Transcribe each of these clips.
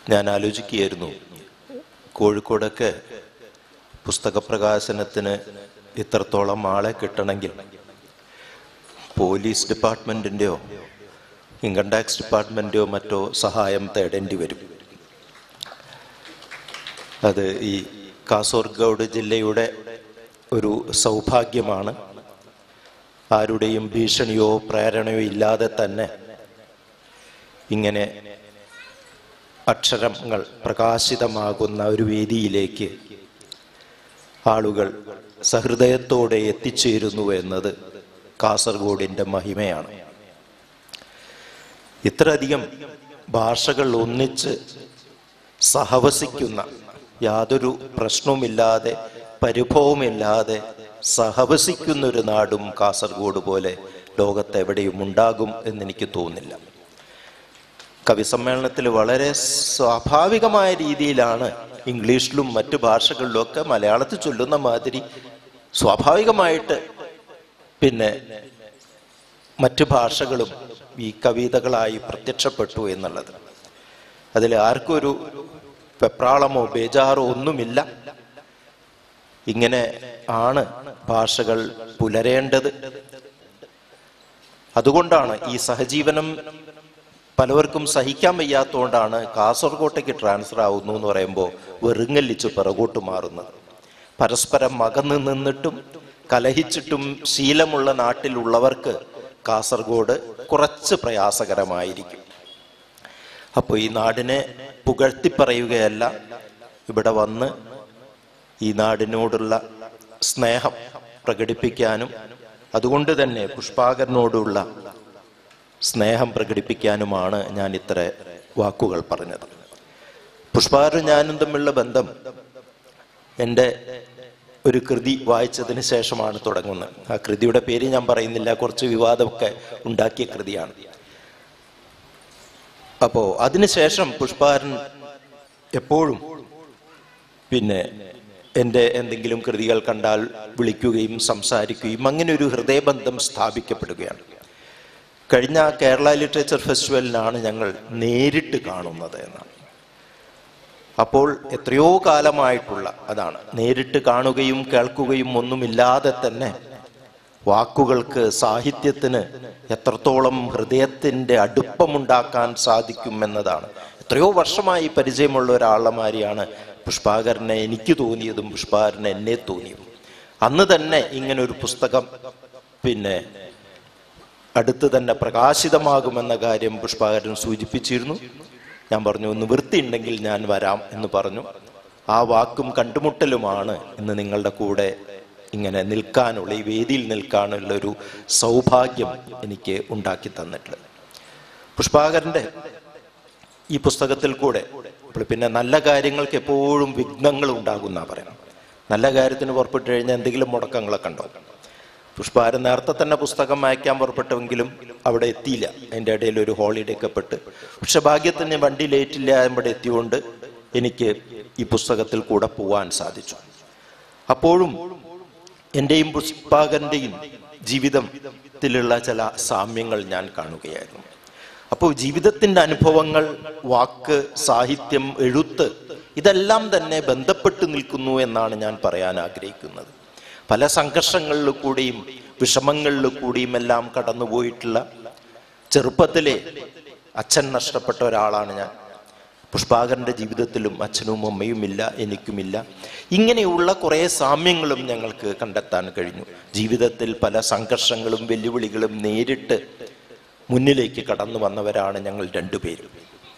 ഞാൻ ആലോചിക്കുകയായിരുന്നു കോഴിക്കോടൊക്കെ പുസ്തക പ്രകാശനത്തിന് ഇത്രത്തോളം ആളെ കിട്ടണമെങ്കിൽ പോലീസ് ഡിപ്പാർട്ട്മെൻറ്റിൻ്റെയോ ഇൻകം ടാക്സ് ഡിപ്പാർട്ട്മെൻറ്റോ മറ്റോ സഹായം തേടേണ്ടി വരും അത് ഈ കാസർഗോഡ് ജില്ലയുടെ ഒരു സൗഭാഗ്യമാണ് ആരുടെയും ഭീഷണിയോ പ്രേരണയോ ഇല്ലാതെ തന്നെ ഇങ്ങനെ അക്ഷരങ്ങൾ പ്രകാശിതമാകുന്ന ഒരു വേദിയിലേക്ക് ആളുകൾ സഹൃദയത്തോടെ എത്തിച്ചേരുന്നു എന്നത് കാസർഗോഡിൻ്റെ മഹിമയാണ് ഇത്രയധികം ഭാഷകൾ ഒന്നിച്ച് സഹവസിക്കുന്ന യാതൊരു പ്രശ്നവുമില്ലാതെ പരിഭവമില്ലാതെ സഹവസിക്കുന്ന ഒരു നാടും കാസർഗോഡ് പോലെ ലോകത്തെവിടെയും ഉണ്ടാകും എന്നെനിക്ക് തോന്നുന്നില്ല കവി സമ്മേളനത്തിൽ വളരെ സ്വാഭാവികമായ രീതിയിലാണ് ഇംഗ്ലീഷിലും മറ്റു ഭാഷകളിലും ഒക്കെ മലയാളത്തിൽ ചൊല്ലുന്ന മാതിരി സ്വാഭാവികമായിട്ട് പിന്നെ മറ്റു ഭാഷകളും ഈ കവിതകളായി പ്രത്യക്ഷപ്പെട്ടു എന്നുള്ളത് അതിൽ ആർക്കും ഒരു വെപ്രാളമോ ബേജാറോ ഒന്നുമില്ല ഇങ്ങനെ ആണ് ഭാഷകൾ പുലരേണ്ടത് അതുകൊണ്ടാണ് ഈ സഹജീവനം പലവർക്കും സഹിക്കാൻ വയ്യാത്തതുകൊണ്ടാണ് കാസർഗോട്ടേക്ക് ട്രാൻസ്ഫർ ആവുന്നു എന്ന് പറയുമ്പോൾ വെറുങ്ങല്ലിച്ച് പിറകോട്ട് മാറുന്നത് പരസ്പരം അകന്ന് നിന്നിട്ടും കലഹിച്ചിട്ടും ശീലമുള്ള നാട്ടിലുള്ളവർക്ക് കാസർഗോഡ് കുറച്ച് പ്രയാസകരമായിരിക്കും അപ്പോൾ ഈ നാടിനെ പുകഴ്ത്തി പറയുകയല്ല ഇവിടെ വന്ന് ഈ നാടിനോടുള്ള സ്നേഹം പ്രകടിപ്പിക്കാനും അതുകൊണ്ട് തന്നെ പുഷ്പാകരനോടുള്ള സ്നേഹം പ്രകടിപ്പിക്കാനുമാണ് ഞാൻ ഇത്ര വാക്കുകൾ പറഞ്ഞത് പുഷ്പാകരനും ഞാനും തമ്മിലുള്ള ബന്ധം എൻ്റെ ഒരു കൃതി വായിച്ചതിന് ശേഷമാണ് തുടങ്ങുന്നത് ആ കൃതിയുടെ പേര് ഞാൻ പറയുന്നില്ല കുറച്ച് വിവാദമൊക്കെ ഉണ്ടാക്കിയ കൃതിയാണ് അപ്പോ അതിനുശേഷം പുഷ്പാരൻ എപ്പോഴും പിന്നെ എൻ്റെ എന്തെങ്കിലും കൃതികൾ കണ്ടാൽ വിളിക്കുകയും സംസാരിക്കുകയും അങ്ങനെ ഒരു ഹൃദയബന്ധം സ്ഥാപിക്കപ്പെടുകയാണ് കഴിഞ്ഞ കേരള ലിറ്ററേച്ചർ ഫെസ്റ്റിവലിനാണ് ഞങ്ങൾ നേരിട്ട് കാണുന്നത് എന്നാണ് അപ്പോൾ എത്രയോ കാലമായിട്ടുള്ള അതാണ് നേരിട്ട് കാണുകയും കേൾക്കുകയും ഒന്നുമില്ലാതെ തന്നെ വാക്കുകൾക്ക് സാഹിത്യത്തിന് എത്രത്തോളം ഹൃദയത്തിൻ്റെ അടുപ്പമുണ്ടാക്കാൻ സാധിക്കും എന്നതാണ് എത്രയോ വർഷമായി പരിചയമുള്ള ഒരാളമാരിയാണ് പുഷ്പാകരനെ എനിക്ക് തോന്നിയതും പുഷ്പാകരനെ എന്നെ തോന്നിയതും അന്ന് തന്നെ ഇങ്ങനെ ഒരു പുസ്തകം പിന്നെ അടുത്ത് തന്നെ പ്രകാശിതമാകുമെന്ന കാര്യം പുഷ്പാകരൻ സൂചിപ്പിച്ചിരുന്നു ഞാൻ പറഞ്ഞു നിവൃത്തി ഉണ്ടെങ്കിൽ ഞാൻ വരാം എന്ന് പറഞ്ഞു ആ വാക്കും കണ്ടുമുട്ടലുമാണ് ഇന്ന് നിങ്ങളുടെ കൂടെ ഇങ്ങനെ നിൽക്കാനുള്ള ഈ വേദിയിൽ നിൽക്കാനുള്ള ഒരു സൗഭാഗ്യം എനിക്ക് ഉണ്ടാക്കി തന്നിട്ടുള്ളത് പുഷ്പാകരന്റെ ഈ പുസ്തകത്തിൽ കൂടെ അപ്പോൾ പിന്നെ നല്ല കാര്യങ്ങൾക്ക് എപ്പോഴും വിഘ്നങ്ങൾ ഉണ്ടാകുന്ന പറയാം നല്ല കാര്യത്തിന് പുറപ്പെട്ടു കഴിഞ്ഞാൽ എന്തെങ്കിലും മുടക്കങ്ങളൊക്കെ ഉണ്ടാവും പുഷ്പാരൻ നേരത്തെ തന്നെ പുസ്തകം അയക്കാൻ പുറപ്പെട്ടുവെങ്കിലും അവിടെ എത്തിയില്ല അതിൻ്റെ ഇടയിൽ ഒരു ഹോളിഡേ ഒക്കെ പെട്ട് പക്ഷെ ഭാഗ്യത്തിന് വണ്ടി ലേറ്റില്ല ഇവിടെ എത്തിയോണ്ട് എനിക്ക് ഈ പുസ്തകത്തിൽ കൂടെ പോവാൻ സാധിച്ചു അപ്പോഴും എൻ്റെയും പുഷ്പാകരൻ്റെയും ജീവിതത്തിലുള്ള ചില സാമ്യങ്ങൾ ഞാൻ കാണുകയായിരുന്നു അപ്പോൾ ജീവിതത്തിൻ്റെ അനുഭവങ്ങൾ വാക്ക് സാഹിത്യം എഴുത്ത് ഇതെല്ലാം തന്നെ ബന്ധപ്പെട്ട് നിൽക്കുന്നു എന്നാണ് ഞാൻ പറയാൻ ആഗ്രഹിക്കുന്നത് പല സംഘർഷങ്ങളിൽ കൂടിയും വിഷമങ്ങളിൽ കൂടിയും എല്ലാം കടന്നുപോയിട്ടുള്ള ചെറുപ്പത്തിലെ അച്ഛൻ നഷ്ടപ്പെട്ട ഒരാളാണ് ഞാൻ പുഷ്പാകരന്റെ ജീവിതത്തിലും അച്ഛനും അമ്മയും ഇല്ല എനിക്കുമില്ല ഇങ്ങനെയുള്ള കുറേ സാമ്യങ്ങളും ഞങ്ങൾക്ക് കണ്ടെത്താൻ കഴിഞ്ഞു ജീവിതത്തിൽ പല സംഘർഷങ്ങളും വെല്ലുവിളികളും നേരിട്ട് മുന്നിലേക്ക് കടന്നു വന്നവരാണ് ഞങ്ങൾ രണ്ടുപേരും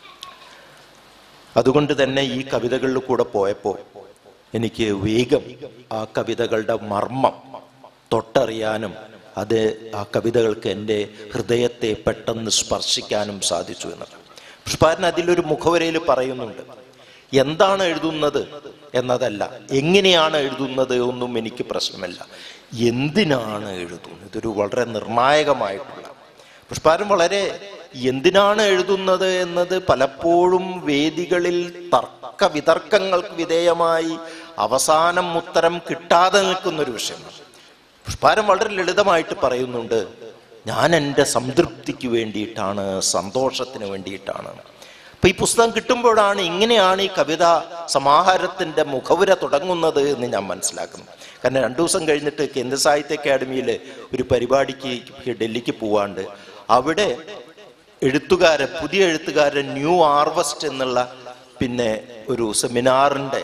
അതുകൊണ്ട് തന്നെ ഈ കവിതകളിൽ കൂടെ പോയപ്പോൾ എനിക്ക് വേഗം ആ കവിതകളുടെ മർമ്മം തൊട്ടറിയാനും അത് ആ കവിതകൾക്ക് എൻ്റെ ഹൃദയത്തെ പെട്ടെന്ന് സ്പർശിക്കാനും സാധിച്ചു എന്നുള്ളത് പുഷ്പാരൻ അതിലൊരു മുഖവരയിൽ പറയുന്നുണ്ട് എന്താണ് എഴുതുന്നത് എന്നതല്ല എങ്ങനെയാണ് എഴുതുന്നത് ഒന്നും എനിക്ക് പ്രശ്നമല്ല എന്തിനാണ് എഴുതുന്നത് ഇതൊരു വളരെ നിർണായകമായിട്ടുള്ള പുഷ്പാരൻ വളരെ എന്തിനാണ് എഴുതുന്നത് എന്നത് പലപ്പോഴും വേദികളിൽ തർക്ക വിതർക്കങ്ങൾക്ക് വിധേയമായി അവസാനം ഉത്തരം കിട്ടാതെ നിൽക്കുന്ന ഒരു വിഷയമാണ് പുഷ്പാരൻ വളരെ ലളിതമായിട്ട് പറയുന്നുണ്ട് ഞാൻ എൻ്റെ സംതൃപ്തിക്ക് വേണ്ടിയിട്ടാണ് സന്തോഷത്തിന് വേണ്ടിയിട്ടാണ് അപ്പൊ ഈ പുസ്തകം കിട്ടുമ്പോഴാണ് ഇങ്ങനെയാണ് ഈ കവിത സമാഹാരത്തിന്റെ മുഖവുര തുടങ്ങുന്നത് എന്ന് ഞാൻ മനസ്സിലാക്കുന്നു കാരണം രണ്ടു ദിവസം കഴിഞ്ഞിട്ട് കേന്ദ്ര സാഹിത്യ അക്കാദമിയിൽ ഒരു പരിപാടിക്ക് ഡൽഹിക്ക് പോവാണ്ട് അവിടെ എഴുത്തുകാരൻ പുതിയ എഴുത്തുകാരൻ ന്യൂ ആർവസ്റ്റ് എന്നുള്ള പിന്നെ ഒരു സെമിനാറിന്റെ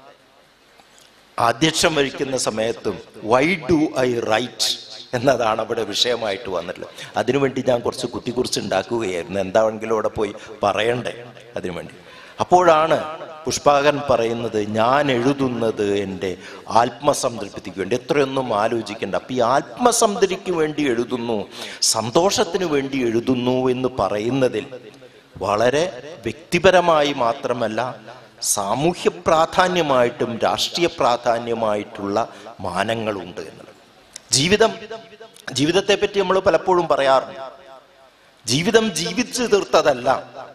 അധ്യക്ഷം വഹിക്കുന്ന സമയത്തും വൈ ഡു ഐ റൈറ്റ് എന്നതാണ് അവിടെ വിഷയമായിട്ട് വന്നിട്ടുള്ളത് അതിനുവേണ്ടി ഞാൻ കുറച്ച് കുത്തിക്കുറിച്ച് ഉണ്ടാക്കുകയായിരുന്നു എന്താണെങ്കിലും അവിടെ പോയി പറയണ്ടേ അതിനുവേണ്ടി അപ്പോഴാണ് പുഷ്പാകൻ പറയുന്നത് ഞാൻ എഴുതുന്നത് എൻ്റെ ആത്മസംതൃപ്തിക്ക് വേണ്ടി എത്രയൊന്നും ആലോചിക്കേണ്ട അപ്പൊ ഈ ആത്മസംതൃപ്തിക്ക് വേണ്ടി എഴുതുന്നു സന്തോഷത്തിന് വേണ്ടി എഴുതുന്നു എന്ന് പറയുന്നതിൽ വളരെ വ്യക്തിപരമായി മാത്രമല്ല സാമൂഹ്യ പ്രാധാന്യമായിട്ടും രാഷ്ട്രീയ പ്രാധാന്യമായിട്ടുള്ള മാനങ്ങളുണ്ട് എന്നുള്ളത് ജീവിതം ജീവിതത്തെ പറ്റി നമ്മൾ പലപ്പോഴും പറയാറുണ്ട് ജീവിതം ജീവിച്ചു തീർത്തതല്ല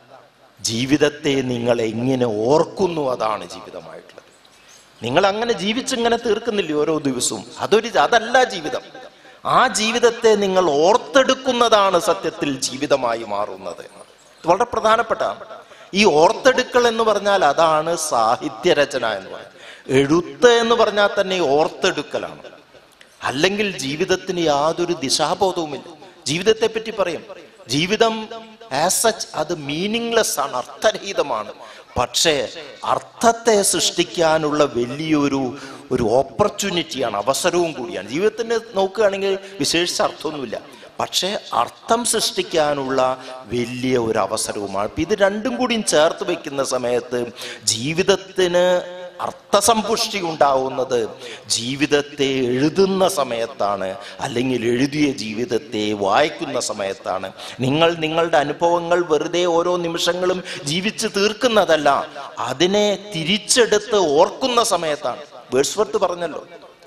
ജീവിതത്തെ നിങ്ങൾ എങ്ങനെ ഓർക്കുന്നു അതാണ് ജീവിതമായിട്ടുള്ളത് നിങ്ങൾ അങ്ങനെ ജീവിച്ചിങ്ങനെ തീർക്കുന്നില്ലേ ഓരോ ദിവസവും അതൊരു അതല്ല ജീവിതം ആ ജീവിതത്തെ നിങ്ങൾ ഓർത്തെടുക്കുന്നതാണ് സത്യത്തിൽ ജീവിതമായി മാറുന്നത് ഇത് വളരെ പ്രധാനപ്പെട്ടതാണ് ഈ ഓർത്തെടുക്കൽ എന്ന് പറഞ്ഞാൽ അതാണ് സാഹിത്യരചന എന്ന് പറയുന്നത് എഴുത്ത് എന്ന് പറഞ്ഞാൽ തന്നെ ഓർത്തെടുക്കലാണ് അല്ലെങ്കിൽ ജീവിതത്തിന് യാതൊരു ദിശാബോധവുമില്ല ജീവിതത്തെ പറ്റി പറയും ജീവിതം ആസ് സച്ച് അത് മീനിങ്ലെസ് ആണ് അർത്ഥരഹിതമാണ് പക്ഷേ അർത്ഥത്തെ സൃഷ്ടിക്കാനുള്ള വലിയൊരു ഒരു ഓപ്പർച്യൂണിറ്റിയാണ് അവസരവും കൂടിയാണ് ജീവിതത്തിന് നോക്കുകയാണെങ്കിൽ വിശേഷിച്ച അർത്ഥമൊന്നുമില്ല പക്ഷേ അർത്ഥം സൃഷ്ടിക്കാനുള്ള വലിയ ഒരു അവസരവുമാണ് ഇപ്പൊ ഇത് രണ്ടും കൂടിയും ചേർത്ത് വെക്കുന്ന സമയത്ത് ജീവിതത്തിന് അർത്ഥസമ്പുഷ്ടി ഉണ്ടാവുന്നത് ജീവിതത്തെ എഴുതുന്ന സമയത്താണ് അല്ലെങ്കിൽ എഴുതിയ ജീവിതത്തെ വായിക്കുന്ന സമയത്താണ് നിങ്ങൾ നിങ്ങളുടെ അനുഭവങ്ങൾ വെറുതെ ഓരോ നിമിഷങ്ങളും ജീവിച്ച് തീർക്കുന്നതല്ല അതിനെ തിരിച്ചെടുത്ത് ഓർക്കുന്ന സമയത്താണ് വേഴ്സ്വർത്ത് പറഞ്ഞല്ലോ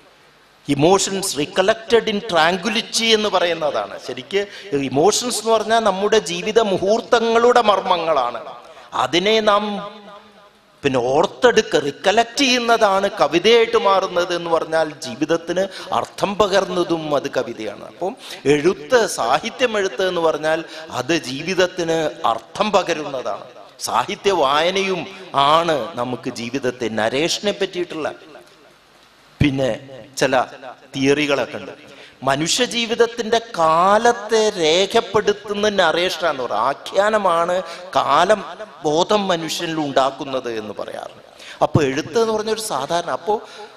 ഇമോഷൻസ് റിക്കലക്റ്റഡ് ഇൻ ട്രാങ്കുലിറ്റി എന്ന് പറയുന്നതാണ് ശരിക്ക് ഇമോഷൻസ് എന്ന് പറഞ്ഞാൽ നമ്മുടെ ജീവിത മുഹൂർത്തങ്ങളുടെ മർമ്മങ്ങളാണ് അതിനെ നാം പിന്നെ ഓർത്തെടുക്ക റിക്കലക്ട് ചെയ്യുന്നതാണ് കവിതയായിട്ട് മാറുന്നത് എന്ന് പറഞ്ഞാൽ ജീവിതത്തിന് അർത്ഥം പകർന്നതും അത് കവിതയാണ് അപ്പം എഴുത്ത് സാഹിത്യം എഴുത്ത് എന്ന് പറഞ്ഞാൽ അത് ജീവിതത്തിന് അർത്ഥം പകരുന്നതാണ് സാഹിത്യ വായനയും ആണ് നമുക്ക് ജീവിതത്തെ നരേഷനെ പറ്റിയിട്ടുള്ള പിന്നെ ചില തിയറികളൊക്കെ ഉണ്ട് മനുഷ്യ ജീവിതത്തിന്റെ കാലത്തെ രേഖപ്പെടുത്തുന്ന നറേഷൻ എന്ന് പറയുക ആഖ്യാനമാണ് കാലം ബോധം മനുഷ്യനിൽ ഉണ്ടാക്കുന്നത് എന്ന് പറയാറുണ്ട് അപ്പൊ എഴുത്ത് എന്ന് പറഞ്ഞൊരു സാധാരണ അപ്പോ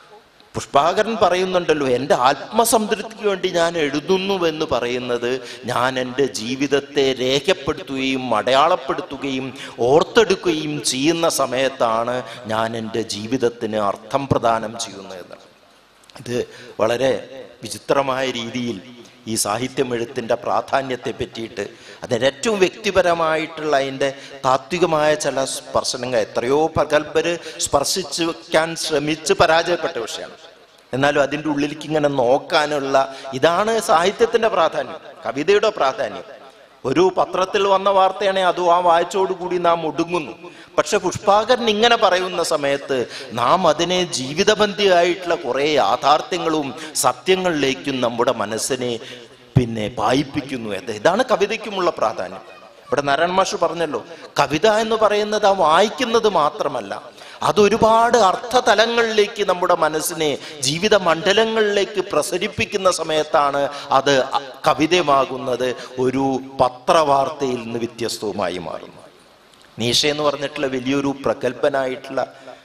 പുഷ്പാകരൻ പറയുന്നുണ്ടല്ലോ എൻ്റെ ആത്മസംതൃപ്തിക്ക് വേണ്ടി ഞാൻ എഴുതുന്നുവെന്ന് പറയുന്നത് ഞാൻ എൻ്റെ ജീവിതത്തെ രേഖപ്പെടുത്തുകയും അടയാളപ്പെടുത്തുകയും ഓർത്തെടുക്കുകയും ചെയ്യുന്ന സമയത്താണ് ഞാൻ എൻ്റെ ജീവിതത്തിന് അർത്ഥം പ്രദാനം ചെയ്യുന്നത് ഇത് വളരെ വിചിത്രമായ രീതിയിൽ ഈ സാഹിത്യം എഴുത്തിൻ്റെ പ്രാധാന്യത്തെ പറ്റിയിട്ട് അതിൻ്റെ ഏറ്റവും വ്യക്തിപരമായിട്ടുള്ള അതിൻ്റെ താത്വികമായ ചില സ്പർശനങ്ങൾ എത്രയോ പ്രഗത്ഭര് സ്പർശിച്ചു വയ്ക്കാൻ ശ്രമിച്ച് പരാജയപ്പെട്ട വിഷയമാണ് എന്നാലും അതിൻ്റെ ഉള്ളിലേക്ക് ഇങ്ങനെ നോക്കാനുള്ള ഇതാണ് സാഹിത്യത്തിന്റെ പ്രാധാന്യം കവിതയുടെ പ്രാധാന്യം ഒരു പത്രത്തിൽ വന്ന വാർത്തയാണെങ്കിൽ അതും ആ വായിച്ചോടുകൂടി നാം ഒടുങ്ങുന്നു പക്ഷെ പുഷ്പാകരൻ ഇങ്ങനെ പറയുന്ന സമയത്ത് നാം അതിനെ ജീവിതബന്ധിയായിട്ടുള്ള കുറേ യാഥാർത്ഥ്യങ്ങളും സത്യങ്ങളിലേക്കും നമ്മുടെ മനസ്സിനെ പിന്നെ പായിപ്പിക്കുന്നു അത് ഇതാണ് കവിതയ്ക്കുമുള്ള പ്രാധാന്യം ഇവിടെ നാരായണ മാഷ് പറഞ്ഞല്ലോ കവിത എന്ന് പറയുന്നത് ആ വായിക്കുന്നത് മാത്രമല്ല അതൊരുപാട് അർത്ഥതലങ്ങളിലേക്ക് നമ്മുടെ മനസ്സിനെ ജീവിത മണ്ഡലങ്ങളിലേക്ക് പ്രസരിപ്പിക്കുന്ന സമയത്താണ് അത് കവിതമാകുന്നത് ഒരു പത്രവാർത്തയിൽ നിന്ന് വ്യത്യസ്തവുമായി മാറുന്നത് നീഷ എന്ന് പറഞ്ഞിട്ടുള്ള വലിയൊരു പ്രഗത്ഭനായിട്ടുള്ള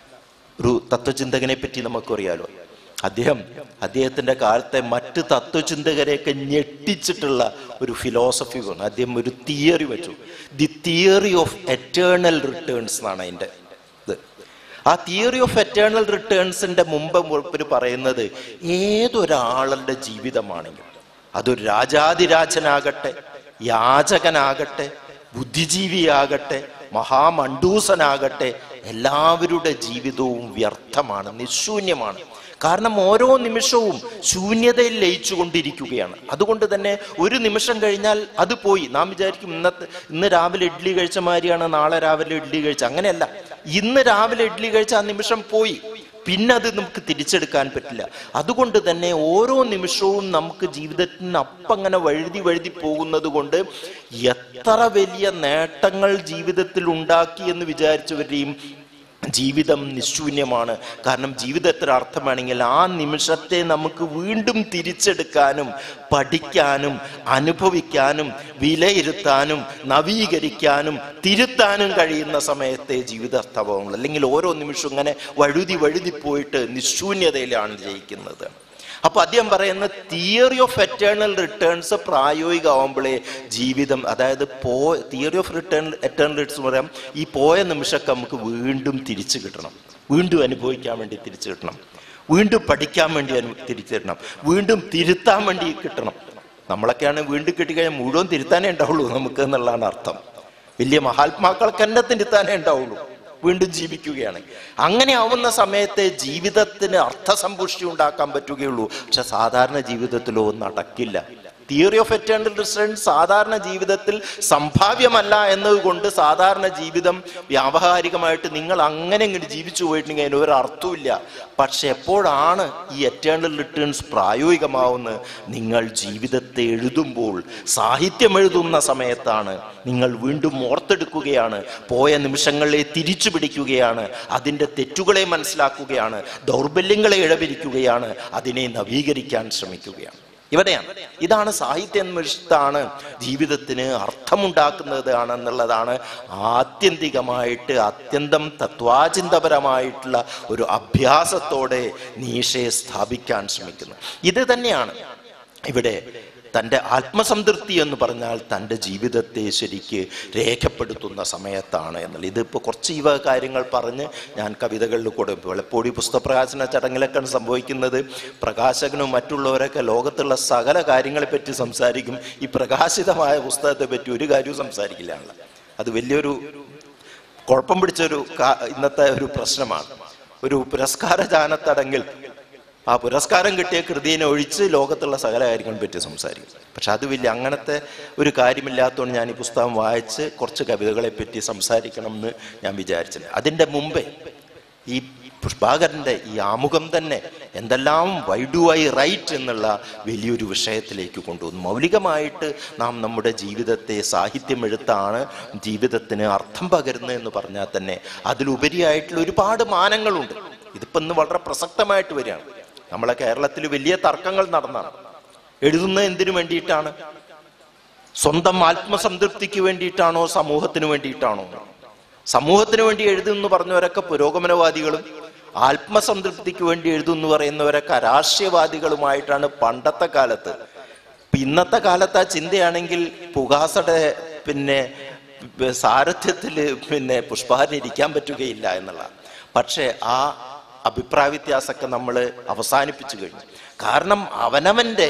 ഒരു തത്വചിന്തകനെ പറ്റി നമുക്കറിയാലോ അദ്ദേഹം അദ്ദേഹത്തിന്റെ കാലത്തെ മറ്റ് തത്വചിന്തകരെയൊക്കെ ഞെട്ടിച്ചിട്ടുള്ള ഒരു ഫിലോസഫി കൊണ്ട് അദ്ദേഹം ഒരു തിയറി വെച്ചു the theory of eternal returns എന്നാണ് അതിന്റെ ഇത് ആ തിയറി ഓഫ് എറ്റേണൽ റിട്ടേൺസിന്റെ മുമ്പ് മൂപ്പര് പറയുന്നത് ഏതൊരാളുടെ ജീവിതമാണെങ്കിലും അതൊരു രാജാതിരാജനാകട്ടെ യാചകനാകട്ടെ ബുദ്ധിജീവിയാകട്ടെ മഹാമണ്ടൂസനാകട്ടെ എല്ലാവരുടെ ജീവിതവും വ്യർത്ഥമാണ് നിശൂന്യമാണ് കാരണം ഓരോ നിമിഷവും ശൂന്യതയിൽ ലയിച്ചു കൊണ്ടിരിക്കുകയാണ് അതുകൊണ്ട് തന്നെ ഒരു നിമിഷം കഴിഞ്ഞാൽ അത് പോയി നാം വിചാരിക്കും ഇന്നത്തെ ഇന്ന് രാവിലെ ഇഡ്ഡലി കഴിച്ച മാതിരിയാണ് നാളെ രാവിലെ ഇഡ്ഡലി കഴിച്ച അങ്ങനെയല്ല ഇന്ന് രാവിലെ ഇഡ്ഡലി കഴിച്ച ആ നിമിഷം പോയി പിന്നെ അത് നമുക്ക് തിരിച്ചെടുക്കാൻ പറ്റില്ല അതുകൊണ്ട് തന്നെ ഓരോ നിമിഷവും നമുക്ക് ജീവിതത്തിന് അപ്പം അങ്ങനെ വഴുതി വഴുതി പോകുന്നത് കൊണ്ട് എത്ര വലിയ നേട്ടങ്ങൾ ജീവിതത്തിൽ ഉണ്ടാക്കി എന്ന് വിചാരിച്ചവരെയും ജീവിതം നിശൂന്യമാണ് കാരണം ജീവിതത്തിന് അർത്ഥമാണെങ്കിൽ ആ നിമിഷത്തെ നമുക്ക് വീണ്ടും തിരിച്ചെടുക്കാനും പഠിക്കാനും അനുഭവിക്കാനും വിലയിരുത്താനും നവീകരിക്കാനും തിരുത്താനും കഴിയുന്ന സമയത്തെ ജീവിതാർത്ഥവങ്ങൾ അല്ലെങ്കിൽ ഓരോ നിമിഷവും ഇങ്ങനെ വഴുതി വഴുതി പോയിട്ട് നിശൂന്യതയിലാണ് ജയിക്കുന്നത് അപ്പൊ അദ്ദേഹം പറയുന്ന തിയറി ഓഫ് എറ്റേണൽ റിട്ടേൺസ് പ്രായോഗികമാകുമ്പോഴേ ജീവിതം അതായത് പോ theory of return eternal returns പറയാം ഈ പോയ നിമിഷമൊക്കെ നമുക്ക് വീണ്ടും തിരിച്ചു കിട്ടണം വീണ്ടും അനുഭവിക്കാൻ വേണ്ടി തിരിച്ചു കിട്ടണം വീണ്ടും പഠിക്കാൻ വേണ്ടി അനു തിരിച്ചു കിട്ടണം വീണ്ടും തിരുത്താൻ വേണ്ടി കിട്ടണം നമ്മളൊക്കെയാണ് വീണ്ടും കിട്ടിക്കഴിഞ്ഞാൽ മുഴുവൻ തിരുത്താനേ ഉണ്ടാവുള്ളൂ നമുക്ക് എന്നുള്ളതാണ് അർത്ഥം വലിയ മഹാത്മാക്കൾക്ക് തന്നെ തിരുത്താനേ ഉണ്ടാവുള്ളൂ വീണ്ടും ജീവിക്കുകയാണ് അങ്ങനെ ആവുന്ന സമയത്തെ ജീവിതത്തിന് അർത്ഥസമ്പുഷ്ടി ഉണ്ടാക്കാൻ പറ്റുകയുള്ളൂ പക്ഷെ സാധാരണ ജീവിതത്തിലോ നടക്കില്ല തിയറി ഓഫ് എറ്റേണൽ റിസൾട്ട് സാധാരണ ജീവിതത്തിൽ സംഭാവ്യമല്ല എന്നതുകൊണ്ട് സാധാരണ ജീവിതം വ്യാവഹാരികമായിട്ട് നിങ്ങൾ അങ്ങനെ ഇങ്ങോട്ട് ജീവിച്ചു പോയിട്ടുണ്ടെങ്കിൽ അതിന് ഒരു അർത്ഥമില്ല പക്ഷെ എപ്പോഴാണ് ഈ എറ്റേണൽ റിട്ടേൺസ് പ്രായോഗികമാവുന്നത് നിങ്ങൾ ജീവിതത്തെ എഴുതുമ്പോൾ സാഹിത്യം എഴുതുന്ന സമയത്താണ് നിങ്ങൾ വീണ്ടും ഓർത്തെടുക്കുകയാണ് പോയ നിമിഷങ്ങളെ തിരിച്ചു പിടിക്കുകയാണ് അതിൻ്റെ തെറ്റുകളെ മനസ്സിലാക്കുകയാണ് ദൗർബല്യങ്ങളെ ഇഴപിരിക്കുകയാണ് അതിനെ നവീകരിക്കാൻ ശ്രമിക്കുകയാണ് ഇവിടെയാണ് ഇതാണ് സാഹിത്യം എന്നുവെച്ചിട്ടാണ് ജീവിതത്തിന് അർത്ഥമുണ്ടാക്കുന്നത് ആണെന്നുള്ളതാണ് ആത്യന്തികമായിട്ട് അത്യന്തം തത്വാചിന്തപരമായിട്ടുള്ള ഒരു അഭ്യാസത്തോടെ നീഷയെ സ്ഥാപിക്കാൻ ശ്രമിക്കുന്നത് ഇത് തന്നെയാണ് ഇവിടെ തൻ്റെ ആത്മസംതൃപ്തി എന്ന് പറഞ്ഞാൽ തൻ്റെ ജീവിതത്തെ ശരിക്ക് രേഖപ്പെടുത്തുന്ന സമയത്താണ് എന്നുള്ള ഇതിപ്പോൾ കുറച്ച് ഇവ കാര്യങ്ങൾ പറഞ്ഞ് ഞാൻ കവിതകളിൽ കൂടെ വെളപ്പോടി പുസ്തകപ്രകാശന ചടങ്ങിലൊക്കെയാണ് സംഭവിക്കുന്നത് പ്രകാശകനും മറ്റുള്ളവരൊക്കെ ലോകത്തുള്ള സകല കാര്യങ്ങളെ പറ്റി സംസാരിക്കും ഈ പ്രകാശിതമായ പുസ്തകത്തെ പറ്റി ഒരു കാര്യവും സംസാരിക്കില്ലാണല്ലോ അത് വലിയൊരു കുഴപ്പം പിടിച്ചൊരു കാ- ഇന്നത്തെ ഒരു പ്രശ്നമാണ് ഒരു പുരസ്കാര ജാനത്തടങ്കിൽ ആ പുരസ്കാരം കിട്ടിയ കൃതിയെ ഒഴിച്ച് ലോകത്തുള്ള സകല കാര്യങ്ങളെ പറ്റി സംസാരിക്കും പക്ഷെ അത് വലിയ അങ്ങനത്തെ ഒരു കാര്യമില്ലാത്തതുകൊണ്ട് ഞാൻ ഈ പുസ്തകം വായിച്ച് കുറച്ച് കവിതകളെ പറ്റി സംസാരിക്കണം എന്ന് ഞാൻ വിചാരിച്ചത് അതിൻ്റെ മുമ്പേ ഈ പുഷ്പാകരൻ്റെ ഈ ആമുഖം തന്നെ എന്തെല്ലാം വൈ ഡു ഐ റൈറ്റ് എന്നുള്ള വലിയൊരു വിഷയത്തിലേക്ക് കൊണ്ടുവന്നു മൗലികമായിട്ട് നാം നമ്മുടെ ജീവിതത്തെ സാഹിത്യം എഴുത്താണ് ജീവിതത്തിന് അർത്ഥം പകരുന്നത് എന്ന് പറഞ്ഞാൽ തന്നെ അതിലുപരിയായിട്ടുള്ള ഒരുപാട് മാനങ്ങളുണ്ട് ഇതിപ്പോൾ ഇന്ന് വളരെ പ്രസക്തമായിട്ട് വരികയാണ് നമ്മളെ കേരളത്തിൽ വലിയ തർക്കങ്ങൾ നടന്നാണ് എഴുതുന്നത് എന്തിനു വേണ്ടിയിട്ടാണ് സ്വന്തം ആത്മസംതൃപ്തിക്ക് വേണ്ടിയിട്ടാണോ സമൂഹത്തിന് വേണ്ടിയിട്ടാണോ സമൂഹത്തിന് വേണ്ടി എഴുതുമെന്ന് പറഞ്ഞവരൊക്കെ പുരോഗമനവാദികളും ആത്മസംതൃപ്തിക്ക് വേണ്ടി എഴുതുമെന്ന് പറയുന്നവരൊക്കെ രാഷ്ട്രീയവാദികളുമായിട്ടാണ് പണ്ടത്തെ കാലത്ത് ഇപ്പൊ ഇന്നത്തെ കാലത്ത് ആ ചിന്തയാണെങ്കിൽ പുകാസയുടെ പിന്നെ സാരഥ്യത്തിൽ പിന്നെ പുഷ്പാരന് ഇരിക്കാൻ പറ്റുകയില്ല എന്നുള്ളതാണ് പക്ഷേ ആ അഭിപ്രായ വ്യത്യാസമൊക്കെ നമ്മൾ അവസാനിപ്പിച്ചു കഴിഞ്ഞു കാരണം അവനവന്റെ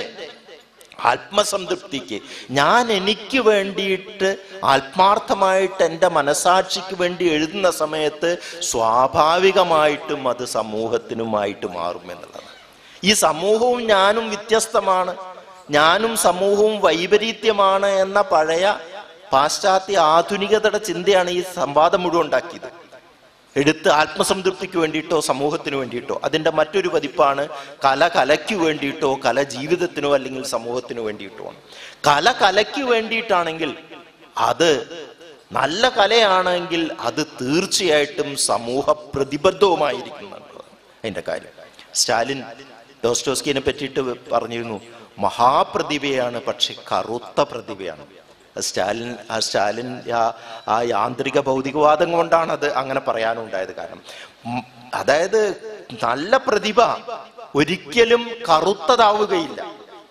ആത്മസംതൃപ്തിക്ക് ഞാൻ എനിക്ക് വേണ്ടിയിട്ട് ആത്മാർത്ഥമായിട്ട് എൻ്റെ മനസാക്ഷിക്ക് വേണ്ടി എഴുതുന്ന സമയത്ത് സ്വാഭാവികമായിട്ടും അത് സമൂഹത്തിനുമായിട്ട് മാറും എന്നുള്ളതാണ് ഈ സമൂഹവും ഞാനും വ്യത്യസ്തമാണ് ഞാനും സമൂഹവും വൈപരീത്യമാണ് എന്ന പഴയ പാശ്ചാത്യ ആധുനികതയുടെ ചിന്തയാണ് ഈ സംവാദം മുഴുവൻ ഉണ്ടാക്കിയത് എടുത്ത് ആത്മസംതൃപ്തിക്ക് വേണ്ടിയിട്ടോ സമൂഹത്തിന് വേണ്ടിയിട്ടോ അതിൻ്റെ മറ്റൊരു പതിപ്പാണ് കല കലയ്ക്ക് വേണ്ടിയിട്ടോ കല ജീവിതത്തിനോ അല്ലെങ്കിൽ സമൂഹത്തിനോ വേണ്ടിയിട്ടോ ആണ് കല കലയ്ക്ക് വേണ്ടിയിട്ടാണെങ്കിൽ അത് നല്ല കലയാണെങ്കിൽ അത് തീർച്ചയായിട്ടും സമൂഹ പ്രതിബദ്ധവുമായിരിക്കുന്നുണ്ട് അതിൻ്റെ കാര്യം സ്റ്റാലിൻ ഡോസ്റ്റോസ്കിനെ പറ്റിയിട്ട് പറഞ്ഞിരുന്നു മഹാപ്രതിഭയാണ് പക്ഷെ കറുത്ത പ്രതിഭയാണ് സ്റ്റാലിൻ ആ സ്റ്റാലിൻ ആ- ആ യാന്ത്രിക ഭൗതികവാദം കൊണ്ടാണ് അത് അങ്ങനെ പറയാനുണ്ടായത് കാരണം ഉം, അതായത് നല്ല പ്രതിഭ ഒരിക്കലും കറുത്തതാവുകയില്ല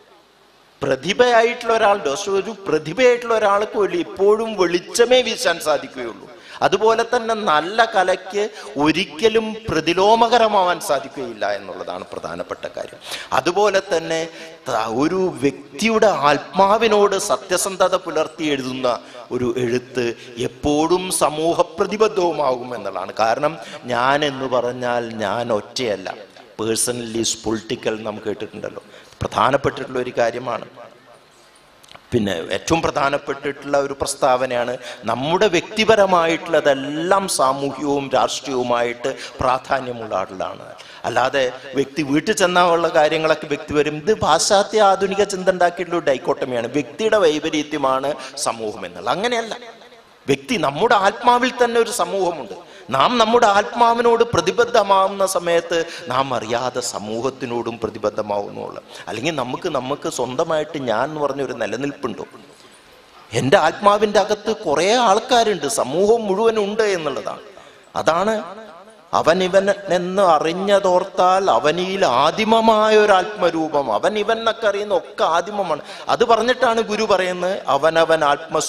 പ്രതിഭയായിട്ടുള്ള ഒരാൾ ഡോസ് ഒരു പ്രതിഭയായിട്ടുള്ള ഒരാൾക്ക് വെളി എപ്പോഴും വെളിച്ചമേ വീശാൻ സാധിക്കുകയുള്ളൂ അതുപോലെ തന്നെ നല്ല കലയ്ക്ക് ഒരിക്കലും പ്രതിലോമകരമാവാൻ സാധിക്കുകയില്ല എന്നുള്ളതാണ് പ്രധാനപ്പെട്ട കാര്യം അതുപോലെ തന്നെ ത- ഒരു വ്യക്തിയുടെ ആത്മാവിനോട് സത്യസന്ധത പുലർത്തി എഴുതുന്ന ഒരു എഴുത്ത് എപ്പോഴും സമൂഹ പ്രതിബദ്ധവുമാകും എന്നുള്ളതാണ് കാരണം ഞാൻ എന്ന് പറഞ്ഞാൽ ഞാൻ ഒറ്റയല്ല പേഴ്സണലി പൊളിറ്റിക്കൽ നാം കേട്ടിട്ടുണ്ടല്ലോ പ്രധാനപ്പെട്ടിട്ടുള്ള ഒരു കാര്യമാണ് പിന്നെ ഏറ്റവും പ്രധാനപ്പെട്ടിട്ടുള്ള ഒരു പ്രസ്താവനയാണ് നമ്മുടെ വ്യക്തിപരമായിട്ടുള്ളതെല്ലാം സാമൂഹ്യവും രാഷ്ട്രീയവുമായിട്ട് പ്രാധാന്യമുള്ള ആളാണ് അല്ലാതെ വ്യക്തി വീട്ടിൽ ചെന്നുള്ള കാര്യങ്ങളൊക്കെ വ്യക്തി വരും ഇത് പാശ്ചാത്യ ആധുനിക ചിന്ത ഉണ്ടാക്കിയിട്ടുള്ള ഒരു ഡൈക്കോട്ടമിയാണ് വ്യക്തിയുടെ വൈപരീത്യമാണ് സമൂഹം എന്നുള്ളത് അങ്ങനെയല്ല വ്യക്തി നമ്മുടെ ആത്മാവിൽ തന്നെ ഒരു സമൂഹമുണ്ട് നാം നമ്മുടെ ആത്മാവിനോട് പ്രതിബദ്ധമാവുന്ന സമയത്ത് നാം അറിയാതെ സമൂഹത്തിനോടും പ്രതിബദ്ധമാവുന്നുള്ളു അല്ലെങ്കിൽ നമുക്ക് നമുക്ക് സ്വന്തമായിട്ട് ഞാൻ എന്ന് പറഞ്ഞ ഒരു നിലനിൽപ്പുണ്ടോ എൻ്റെ ആത്മാവിൻ്റെ അകത്ത് കുറേ ആൾക്കാരുണ്ട് സമൂഹം മുഴുവൻ ഉണ്ട് എന്നുള്ളതാണ് അതാണ് അവൻ ഇവൻ എന്ന് അറിഞ്ഞതോർത്താൽ അവനിൽ ആദിമമായ ഒരു ആത്മരൂപം അവൻ ഇവൻ എന്നൊക്കെ അറിയുന്ന ഒക്കെ ആദിമമാണ് അത് പറഞ്ഞിട്ടാണ് ഗുരു പറയുന്നത് അവനവൻ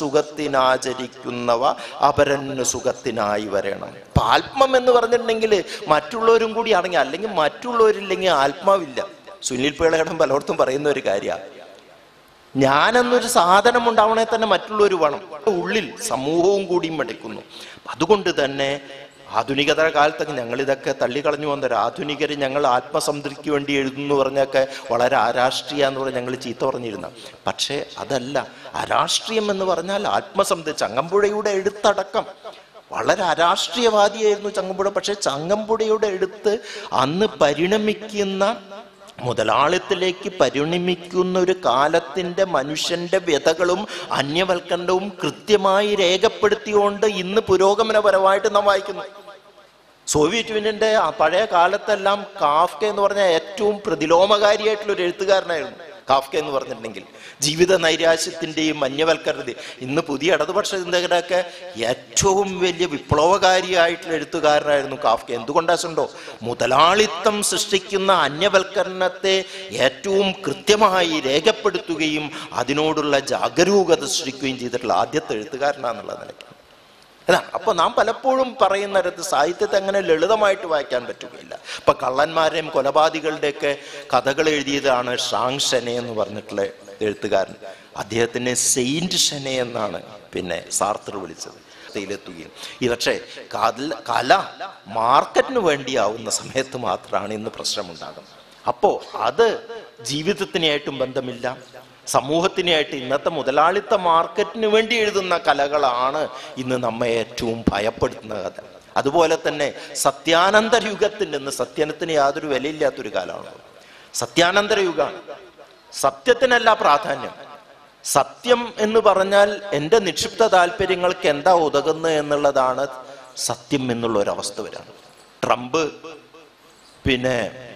ആത്മസുഖത്തിനാചരിക്കുന്നവ അപരന് സുഖത്തിനായി വരണം അപ്പൊ ആത്മം എന്ന് പറഞ്ഞിട്ടുണ്ടെങ്കിൽ മറ്റുള്ളവരും കൂടി ആണെങ്കിൽ അല്ലെങ്കിൽ മറ്റുള്ളവരില്ലെങ്കിൽ ആത്മാവില്ല സുനിൽ പിള്ളയുടെ പലയിടത്തും പറയുന്ന ഒരു കാര്യമാണ് ഞാനെന്നൊരു സാധനം ഉണ്ടാവണേ തന്നെ മറ്റുള്ളവർ വേണം ഉള്ളിൽ സമൂഹവും കൂടിയും മടിക്കുന്നു അതുകൊണ്ട് തന്നെ ആധുനികത കാലത്തൊക്കെ ഞങ്ങൾ ഇതൊക്കെ തള്ളിക്കളഞ്ഞു വന്നൊരു ആധുനികർ ഞങ്ങൾ ആത്മസംതൃപ്തിക്ക് വേണ്ടി എഴുതുന്നു പറഞ്ഞൊക്കെ വളരെ അരാഷ്ട്രീയ എന്ന് പറഞ്ഞ് ഞങ്ങൾ ചീത്ത പറഞ്ഞിരുന്ന പക്ഷേ അതല്ല അരാഷ്ട്രീയം എന്ന് പറഞ്ഞാൽ ആത്മസംതൃപ്തി ചങ്ങമ്പുഴയുടെ എഴുത്തടക്കം വളരെ അരാഷ്ട്രീയവാദിയായിരുന്നു ചങ്ങമ്പുഴ പക്ഷേ ചങ്ങമ്പുഴയുടെ എഴുത്ത് അന്ന് പരിണമിക്കുന്ന മുതലാളിത്തിലേക്ക് പരിണമിക്കുന്ന ഒരു കാലത്തിന്റെ മനുഷ്യന്റെ വ്യതകളും അന്യവൽക്കരണവും കൃത്യമായി രേഖപ്പെടുത്തിയോണ്ട് ഇന്ന് പുരോഗമനപരമായിട്ട് നാം വായിക്കുന്നു സോവിയറ്റ് യൂണിയന്റെ ആ പഴയ കാലത്തെല്ലാം കാഫ്ക എന്ന് പറഞ്ഞ ഏറ്റവും പ്രതിലോമകാരിയായിട്ടുള്ള ഒരു എഴുത്തുകാരനായിരുന്നു കാഫ്ക എന്ന് പറഞ്ഞിട്ടുണ്ടെങ്കിൽ ജീവിത നൈരാശ്യത്തിന്റെയും മഞ്ഞവൽക്കരണ ഇന്ന് പുതിയ ഇടതുപക്ഷ ചിന്തകരൊക്കെ ഏറ്റവും വലിയ വിപ്ലവകാരിയായിട്ടുള്ള എഴുത്തുകാരനായിരുന്നു കാഫ്ക എന്തുകൊണ്ടാച്ചുണ്ടോ മുതലാളിത്തം സൃഷ്ടിക്കുന്ന അന്യവൽക്കരണത്തെ ഏറ്റവും കൃത്യമായി രേഖപ്പെടുത്തുകയും അതിനോടുള്ള ജാഗരൂകത സൃഷ്ടിക്കുകയും ചെയ്തിട്ടുള്ള ആദ്യത്തെ എഴുത്തുകാരനാന്നുള്ള നിലയ്ക്ക് അതാണ് അപ്പൊ നാം പലപ്പോഴും പറയുന്നിടത്ത് സാഹിത്യത്തെ അങ്ങനെ ലളിതമായിട്ട് വായിക്കാൻ പറ്റുകയില്ല ഇപ്പൊ കള്ളന്മാരെയും കൊലപാതകളുടെയൊക്കെ കഥകൾ എഴുതിയതാണ് ഷാങ് ഷെനെ എന്ന് പറഞ്ഞിട്ടുള്ള എഴുത്തുകാരൻ അദ്ദേഹത്തിനെ സെയിന്റ് ഷെനെ എന്നാണ് പിന്നെ സാർത്തർ വിളിച്ചത് യിലെത്തുകയും ഈ പക്ഷേ കല കല മാർക്കറ്റിന് വേണ്ടിയാവുന്ന സമയത്ത് മാത്രമാണ് ഇന്ന് പ്രശ്നമുണ്ടാകുന്നത് അപ്പോ അത് ജീവിതത്തിനായിട്ടും ബന്ധമില്ല സമൂഹത്തിനായിട്ട് ഇന്നത്തെ മുതലാളിത്ത മാർക്കറ്റിന് വേണ്ടി എഴുതുന്ന കലകളാണ് ഇന്ന് നമ്മെ ഏറ്റവും ഭയപ്പെടുത്തുന്ന കഥ അതുപോലെ തന്നെ സത്യാനന്തര യുഗത്തിൽ നിന്ന് സത്യനത്തിന് യാതൊരു വിലയില്ലാത്തൊരു കാലമാണ് സത്യാനന്തര യുഗമാണ് സത്യത്തിനല്ല പ്രാധാന്യം സത്യം എന്ന് പറഞ്ഞാൽ എൻ്റെ നിക്ഷിപ്ത താല്പര്യങ്ങൾക്ക് എന്താ ഉതകുന്നത് എന്നുള്ളതാണ് സത്യം എന്നുള്ള ഒരു അവസ്ഥ വരാണ് ട്രംപ് പിന്നെ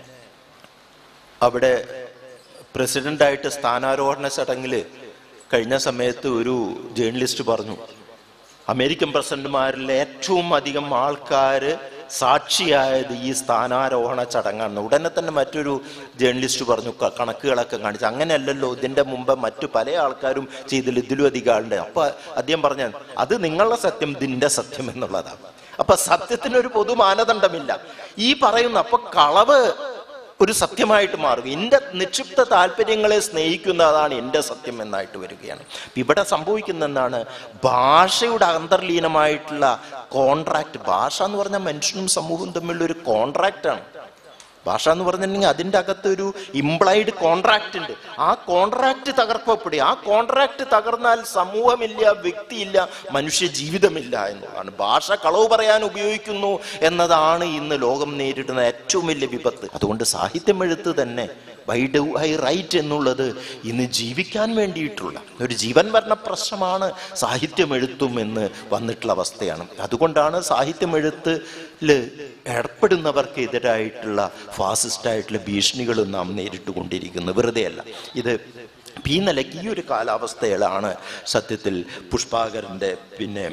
അവിടെ പ്രസിഡന്റായിട്ട് സ്ഥാനാരോഹണ ചടങ്ങിൽ കഴിഞ്ഞ സമയത്ത് ഒരു ജേർണലിസ്റ്റ് പറഞ്ഞു അമേരിക്കൻ പ്രസിഡന്റുമാരിൽ ഏറ്റവും അധികം ആൾക്കാർ സാക്ഷിയായത് ഈ സ്ഥാനാരോഹണ ചടങ്ങാണ് ഉടനെ തന്നെ മറ്റൊരു ജേർണലിസ്റ്റ് പറഞ്ഞു ക- കണക്കുകളൊക്കെ കാണിച്ചു അങ്ങനെയല്ലല്ലോ ഇതിന്റെ മുമ്പ് മറ്റു പല ആൾക്കാരും ചെയ്തില്ല ഇതിലും അധികം ആളുണ്ട് അപ്പൊ അദ്ദേഹം പറഞ്ഞ അത് നിങ്ങളുടെ സത്യം ഇതിന്റെ സത്യം എന്നുള്ളതാണ് അപ്പൊ സത്യത്തിനൊരു പൊതു മാനദണ്ഡമില്ല ഈ പറയുന്ന അപ്പൊ കളവ് ഒരു സത്യമായിട്ട് മാറുക എൻ്റെ നിക്ഷിപ്ത താല്പര്യങ്ങളെ സ്നേഹിക്കുന്നതാണ് എൻ്റെ സത്യം എന്നായിട്ട് വരികയാണ് ഇപ്പൊ ഇവിടെ സംഭവിക്കുന്ന എന്താണ് ഭാഷയുടെ അന്തർലീനമായിട്ടുള്ള കോൺട്രാക്ട് ഭാഷ എന്ന് പറഞ്ഞാൽ മനുഷ്യനും സമൂഹവും തമ്മിലുള്ള ഒരു കോൺട്രാക്റ്റാണ് ഭാഷ എന്ന് പറഞ്ഞിട്ടുണ്ടെങ്കിൽ അതിൻ്റെ അകത്ത് ഒരു ഇംപ്ലൈഡ് കോൺട്രാക്റ്റ് ഉണ്ട് ആ കോൺട്രാക്റ്റ് തകർക്കപ്പെടുക ആ കോൺട്രാക്റ്റ് തകർന്നാൽ സമൂഹമില്ല വ്യക്തിയില്ല മനുഷ്യ ജീവിതമില്ല എന്നുള്ളതാണ് ഭാഷ കളവ് പറയാൻ ഉപയോഗിക്കുന്നു എന്നതാണ് ഇന്ന് ലോകം നേരിടുന്ന ഏറ്റവും വലിയ വിപത്ത് അതുകൊണ്ട് സാഹിത്യം എഴുത്ത് തന്നെ വൈ ഡു ഐ റൈറ്റ് എന്നുള്ളത് ഇന്ന് ജീവിക്കാൻ വേണ്ടിയിട്ടുള്ള ഒരു ജീവൻ മരണ പ്രശ്നമാണ് സാഹിത്യം എഴുത്തും എന്ന് വന്നിട്ടുള്ള അവസ്ഥയാണ് അതുകൊണ്ടാണ് സാഹിത്യം എഴുത്തിൽ ഏർപ്പെടുന്നവർക്ക് എതിരായിട്ടുള്ള ഫാസിസ്റ്റായിട്ടുള്ള ഭീഷണികളും നാം നേരിട്ടുകൊണ്ടിരിക്കുന്നത് വെറുതെയല്ല ഇത് ഈ നിലയ്ക്ക് ഈ ഒരു കാലാവസ്ഥയിലാണ് സത്യത്തിൽ പുഷ്പാകരൻ്റെ പിന്നെ